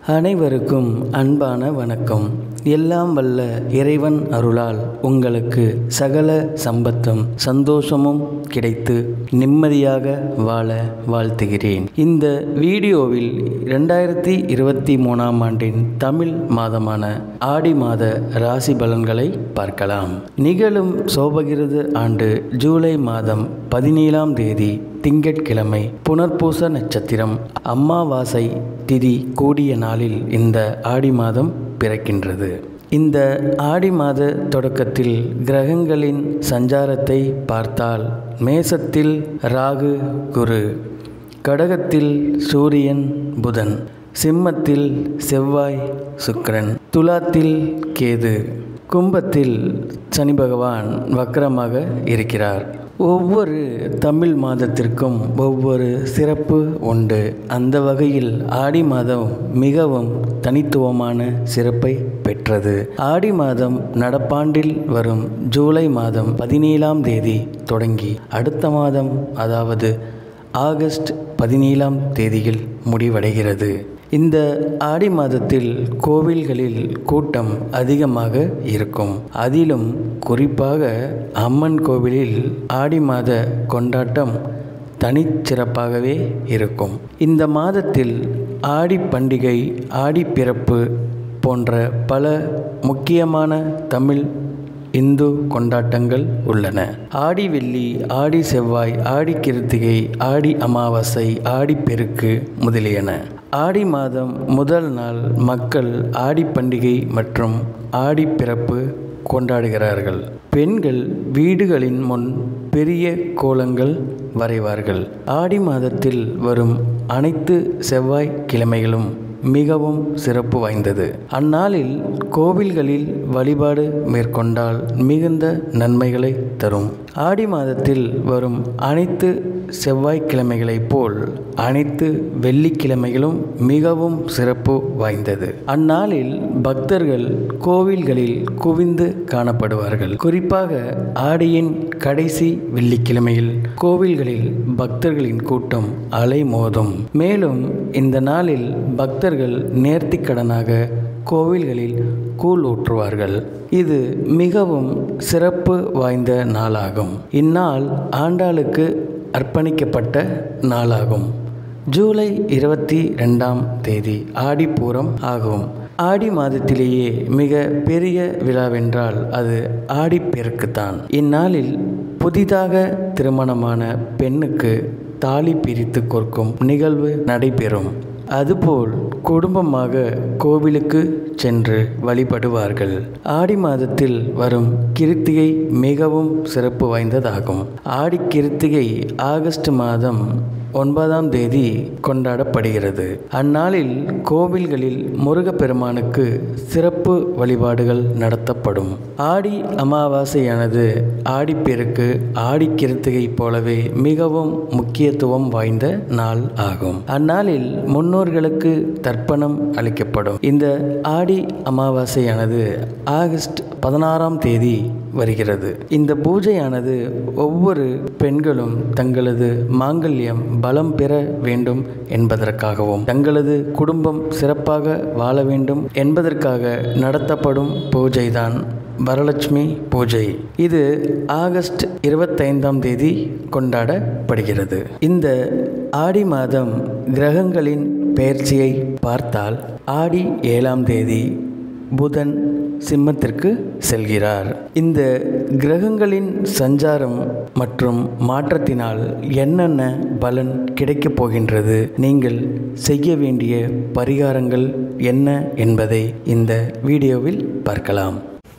அனைவருக்கும் அன்பான வணக்கம் எல்லாம் வல்ல இறைவன் அருளால் உங்களுக்கு சகல சம்பத்தும் சந்தோஷமும் கிடைத்து நிம்மதியாக வாழ வாழ்த்துகிறேன் இந்த வீடியோவில் ரெண்டாயிரத்தி இருபத்தி மூணாம் ஆண்டின் தமிழ் மாதமான ஆடி மாத ராசி பலன்களை பார்க்கலாம் நிகழும் சோபகிருது ஆண்டு ஜூலை மாதம் பதினேழாம் தேதி திங்கட்கிழமை புனர்பூச நட்சத்திரம் அம்மாவாசை திதி கூடிய நாளில் இந்த ஆடி மாதம் பிறக்கின்றது இந்த ஆடி மாத தொடக்கத்தில் கிரகங்களின் சஞ்சாரத்தை பார்த்தால் மேசத்தில் ராகு குரு கடகத்தில் சூரியன் புதன் சிம்மத்தில் செவ்வாய் சுக்கிரன் துலாத்தில் கேது கும்பத்தில் சனி பகவான் வக்கரமாக இருக்கிறார் ஒவ்வொரு தமிழ் மாதத்திற்கும் ஒவ்வொரு சிறப்பு உண்டு அந்த வகையில் ஆடி மாதம் மிகவும் தனித்துவமான சிறப்பை பெற்றது ஆடி மாதம் நடப்பாண்டில் வரும் ஜூலை மாதம் பதினேழாம் தேதி தொடங்கி அடுத்த மாதம் அதாவது ஆகஸ்ட் பதினேழாம் தேதியில் முடிவடைகிறது இந்த ஆடி மாதத்தில் கோவில்களில் கூட்டம் அதிகமாக இருக்கும் அதிலும் குறிப்பாக அம்மன் கோவிலில் ஆடி மாத கொண்டாட்டம் தனிச்சிறப்பாகவே இருக்கும் இந்த மாதத்தில் ஆடி பண்டிகை ஆடி பிறப்பு போன்ற பல முக்கியமான தமிழ் இந்து கொண்டாட்டங்கள் உள்ளன ஆடி வெள்ளி ஆடி செவ்வாய் ஆடி கிருத்திகை ஆடி அமாவாசை ஆடி பெருக்கு முதலியன ஆடி மாதம் முதல் நாள் மக்கள் ஆடி பண்டிகை மற்றும் ஆடி பிறப்பு கொண்டாடுகிறார்கள் பெண்கள் வீடுகளின் முன் பெரிய கோலங்கள் வரைவார்கள் ஆடி மாதத்தில் வரும் அனைத்து செவ்வாய் கிழமைகளும் மிகவும் சிறப்பு வாய்ந்தது அந்நாளில் கோவில்களில் வழிபாடு மேற்கொண்டால் மிகுந்த நன்மைகளை தரும் ஆடி மாதத்தில் வரும் அனைத்து செவ்வாய்க்கிழமைகளைப் போல் அனைத்து வெள்ளிக்கிழமைகளும் மிகவும் சிறப்பு வாய்ந்தது அந்நாளில் பக்தர்கள் கோவில்களில் குவிந்து காணப்படுவார்கள் குறிப்பாக ஆடியின் கடைசி வெள்ளிக்கிழமையில் கோவில்களில் பக்தர்களின் கூட்டம் அலைமோதும் மேலும் இந்த நாளில் பக்தர்கள் நேர்த்திக்கடனாக கோவில்களில் கூழ் ஊற்றுவார்கள் இது மிகவும் சிறப்பு வாய்ந்த நாளாகும் இந்நாள் ஆண்டாளுக்கு அர்ப்பணிக்கப்பட்ட நாளாகும் ஜூலை இருபத்தி ரெண்டாம் தேதி ஆடிப்பூரம் ஆகும் ஆடி மாதத்திலேயே மிக பெரிய விழாவென்றால் அது ஆடிப்பெருக்குத்தான் இந்நாளில் புதிதாக திருமணமான பெண்ணுக்கு தாலி பிரித்து கொடுக்கும் நிகழ்வு நடைபெறும் அதுபோல் குடும்பமாக கோவிலுக்கு சென்று வழிபடுவார்கள் ஆடி மாதத்தில் வரும் கிருத்திகை மிகவும் சிறப்பு வாய்ந்ததாகும் ஆடி கிருத்திகை ஆகஸ்ட் மாதம் ஒன்பதாம் தேதி கொண்டாடப்படுகிறது அந்நாளில் கோவில்களில் முருகப்பெருமானுக்கு சிறப்பு வழிபாடுகள் நடத்தப்படும் ஆடி அமாவாசையானது ஆடிப்பெருக்கு ஆடி கிருத்திகை போலவே மிகவும் முக்கியத்துவம் வாய்ந்த நாள் ஆகும் அந்நாளில் முன்னோர்களுக்கு தர்ப்பணம் அளிக்கப்படும் இந்த ஆடி அமாவாசையானது ஆகஸ்ட் பதினாறாம் தேதி வருகிறது இந்த பூஜையானது ஒவ்வொரு பெண்களும் தங்களது மாங்கல்யம் பலம் பெற வேண்டும் என்பதற்காகவும் தங்களது குடும்பம் சிறப்பாக வாழ வேண்டும் என்பதற்காக நடத்தப்படும் பூஜைதான் வரலட்சுமி பூஜை இது ஆகஸ்ட் இருபத்தைந்தாம் தேதி கொண்டாடப்படுகிறது இந்த ஆடி மாதம் கிரகங்களின் பெயர்ச்சியை பார்த்தால் ஆடி ஏழாம் தேதி புதன் சிம்மத்திற்கு செல்கிறார் இந்த கிரகங்களின் சஞ்சாரம் மற்றும் மாற்றத்தினால் என்னென்ன பலன் கிடைக்கப் போகின்றது நீங்கள் செய்ய வேண்டிய பரிகாரங்கள் என்ன என்பதை இந்த வீடியோவில் பார்க்கலாம்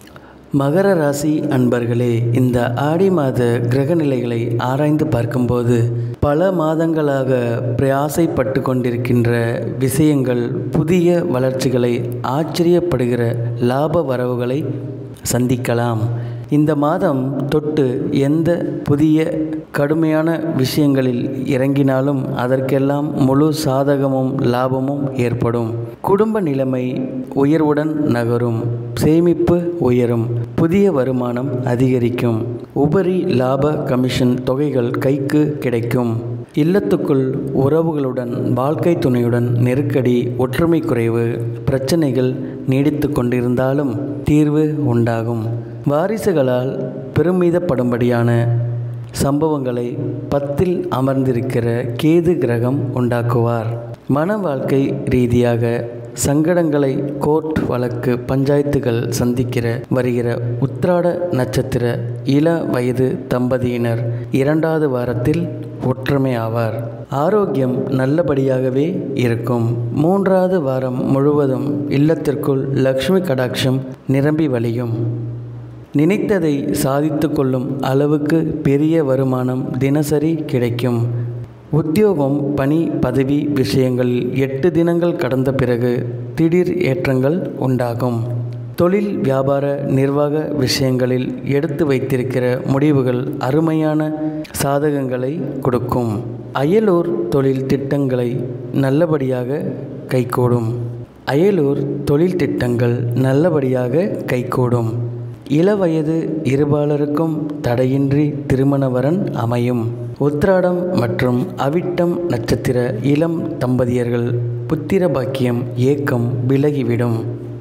மகர ராசி அன்பர்களே இந்த ஆடி மாத கிரகநிலைகளை ஆராய்ந்து பார்க்கும்போது பல மாதங்களாக பிரயாசைப்பட்டு கொண்டிருக்கின்ற விஷயங்கள் புதிய வளர்ச்சிகளை ஆச்சரியப்படுகிற லாப வரவுகளை சந்திக்கலாம் இந்த மாதம் தொட்டு எந்த புதிய கடுமையான விஷயங்களில் இறங்கினாலும் அதற்கெல்லாம் முழு சாதகமும் லாபமும் ஏற்படும் குடும்ப நிலைமை உயர்வுடன் நகரும் சேமிப்பு உயரும் புதிய வருமானம் அதிகரிக்கும் உபரி லாப கமிஷன் தொகைகள் கைக்கு கிடைக்கும் இல்லத்துக்குள் உறவுகளுடன் வாழ்க்கை துணையுடன் நெருக்கடி ஒற்றுமை குறைவு பிரச்சனைகள் நீடித்து கொண்டிருந்தாலும் தீர்வு உண்டாகும் வாரிசுகளால் பெருமிதப்படும்படியான சம்பவங்களை பத்தில் அமர்ந்திருக்கிற கேது கிரகம் உண்டாக்குவார் மன வாழ்க்கை ரீதியாக சங்கடங்களை கோர்ட் வழக்கு பஞ்சாயத்துகள் சந்திக்கிற வருகிற உத்ராட நட்சத்திர இள வயது தம்பதியினர் இரண்டாவது வாரத்தில் ஒற்றுமை ஆவார் ஆரோக்கியம் நல்லபடியாகவே இருக்கும் மூன்றாவது வாரம் முழுவதும் இல்லத்திற்குள் லக்ஷ்மி கடாட்சம் நிரம்பி வழியும் நினைத்ததை சாதித்து கொள்ளும் அளவுக்கு பெரிய வருமானம் தினசரி கிடைக்கும் உத்தியோகம் பணி பதவி விஷயங்களில் எட்டு தினங்கள் கடந்த பிறகு திடீர் ஏற்றங்கள் உண்டாகும் தொழில் வியாபார நிர்வாக விஷயங்களில் எடுத்து வைத்திருக்கிற முடிவுகள் அருமையான சாதகங்களை கொடுக்கும் அயலூர் தொழில் திட்டங்களை நல்லபடியாக கைகூடும் அயலூர் தொழில் திட்டங்கள் நல்லபடியாக கைகூடும் இளவயது இருபாலருக்கும் தடையின்றி திருமணவரன் அமையும் உத்ராடம் மற்றும் அவிட்டம் நட்சத்திர இளம் தம்பதியர்கள் புத்திர பாக்கியம் ஏக்கம் விலகிவிடும்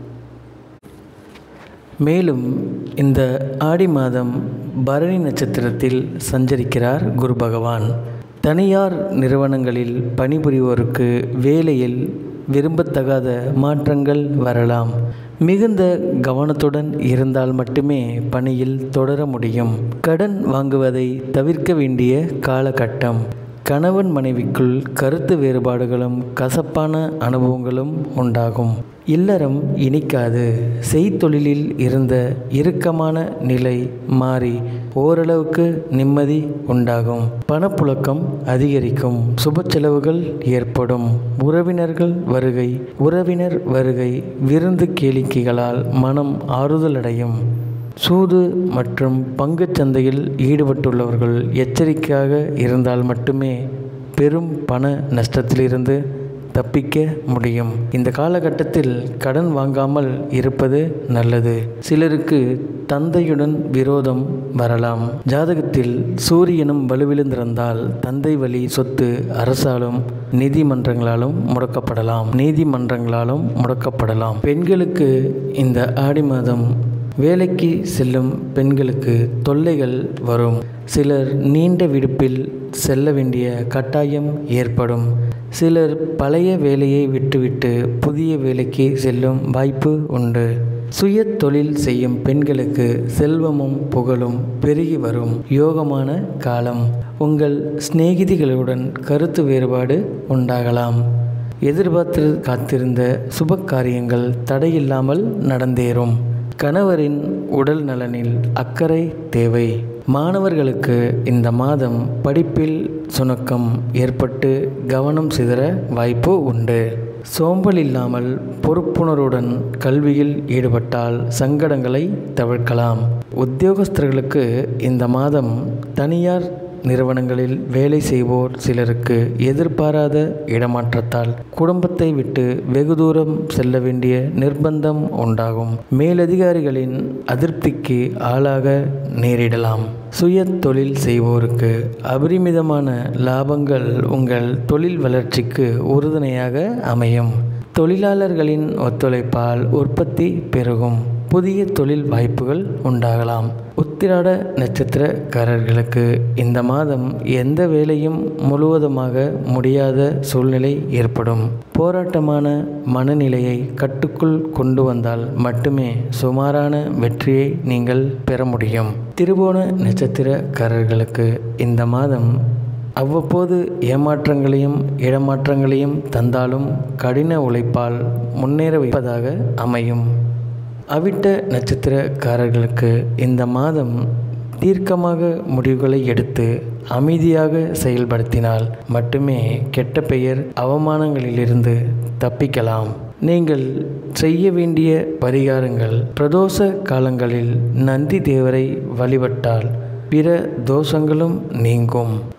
மேலும் இந்த ஆடி மாதம் பரணி நட்சத்திரத்தில் சஞ்சரிக்கிறார் குரு பகவான் தனியார் நிறுவனங்களில் பணிபுரிவோருக்கு வேலையில் விரும்பத்தகாத மாற்றங்கள் வரலாம் மிகுந்த கவனத்துடன் இருந்தால் மட்டுமே பணியில் தொடர முடியும் கடன் வாங்குவதை தவிர்க்க வேண்டிய காலகட்டம் கணவன் மனைவிக்குள் கருத்து வேறுபாடுகளும் கசப்பான அனுபவங்களும் உண்டாகும் இல்லறம் இனிக்காது செய்தொழிலில் இருந்த இறுக்கமான நிலை மாறி ஓரளவுக்கு நிம்மதி உண்டாகும் பணப்புழக்கம் அதிகரிக்கும் சுப செலவுகள் ஏற்படும் உறவினர்கள் வருகை உறவினர் வருகை விருந்து கேளிக்கைகளால் மனம் ஆறுதலடையும் சூது மற்றும் பங்குச் சந்தையில் ஈடுபட்டுள்ளவர்கள் எச்சரிக்கையாக இருந்தால் மட்டுமே பெரும் பண நஷ்டத்திலிருந்து தப்பிக்க முடியும் இந்த காலகட்டத்தில் கடன் வாங்காமல் இருப்பது நல்லது சிலருக்கு தந்தையுடன் விரோதம் வரலாம் ஜாதகத்தில் சூரியனும் வலுவிழந்திருந்தால் தந்தை வழி சொத்து அரசாலும் நீதிமன்றங்களாலும் முடக்கப்படலாம் நீதிமன்றங்களாலும் முடக்கப்படலாம் பெண்களுக்கு இந்த ஆடி மாதம் வேலைக்கு செல்லும் பெண்களுக்கு தொல்லைகள் வரும் சிலர் நீண்ட விடுப்பில் செல்ல வேண்டிய கட்டாயம் ஏற்படும் சிலர் பழைய வேலையை விட்டுவிட்டு புதிய வேலைக்கு செல்லும் வாய்ப்பு உண்டு சுய தொழில் செய்யும் பெண்களுக்கு செல்வமும் புகழும் பெருகி வரும் யோகமான காலம் உங்கள் சிநேகிதிகளுடன் கருத்து வேறுபாடு உண்டாகலாம் எதிர்பார்த்து காத்திருந்த சுப காரியங்கள் தடையில்லாமல் நடந்தேறும் கணவரின் உடல் நலனில் அக்கறை தேவை மாணவர்களுக்கு இந்த மாதம் படிப்பில் சுணக்கம் ஏற்பட்டு கவனம் சிதற வாய்ப்பு உண்டு சோம்பல் இல்லாமல் பொறுப்புணர்வுடன் கல்வியில் ஈடுபட்டால் சங்கடங்களை தவிர்க்கலாம் உத்தியோகஸ்தர்களுக்கு இந்த மாதம் தனியார் நிறுவனங்களில் வேலை செய்வோர் சிலருக்கு எதிர்பாராத இடமாற்றத்தால் குடும்பத்தை விட்டு வெகு தூரம் செல்ல வேண்டிய நிர்பந்தம் உண்டாகும் மேலதிகாரிகளின் அதிருப்திக்கு ஆளாக நேரிடலாம் சுய தொழில் செய்வோருக்கு அபரிமிதமான லாபங்கள் உங்கள் தொழில் வளர்ச்சிக்கு உறுதுணையாக அமையும் தொழிலாளர்களின் ஒத்துழைப்பால் உற்பத்தி பெருகும் புதிய தொழில் வாய்ப்புகள் உண்டாகலாம் உத்திராட நட்சத்திரக்காரர்களுக்கு இந்த மாதம் எந்த வேலையும் முழுவதுமாக முடியாத சூழ்நிலை ஏற்படும் போராட்டமான மனநிலையை கட்டுக்குள் கொண்டு வந்தால் மட்டுமே சுமாரான வெற்றியை நீங்கள் பெற முடியும் திருவோண நட்சத்திரக்காரர்களுக்கு இந்த மாதம் அவ்வப்போது ஏமாற்றங்களையும் இடமாற்றங்களையும் தந்தாலும் கடின உழைப்பால் முன்னேற வைப்பதாக அமையும் அவிட்ட நட்சத்திரக்காரர்களுக்கு இந்த மாதம் தீர்க்கமாக முடிவுகளை எடுத்து அமைதியாக செயல்படுத்தினால் மட்டுமே கெட்ட பெயர் அவமானங்களிலிருந்து தப்பிக்கலாம் நீங்கள் செய்ய வேண்டிய பரிகாரங்கள் பிரதோஷ காலங்களில் நந்தி தேவரை வழிபட்டால் பிற தோஷங்களும் நீங்கும்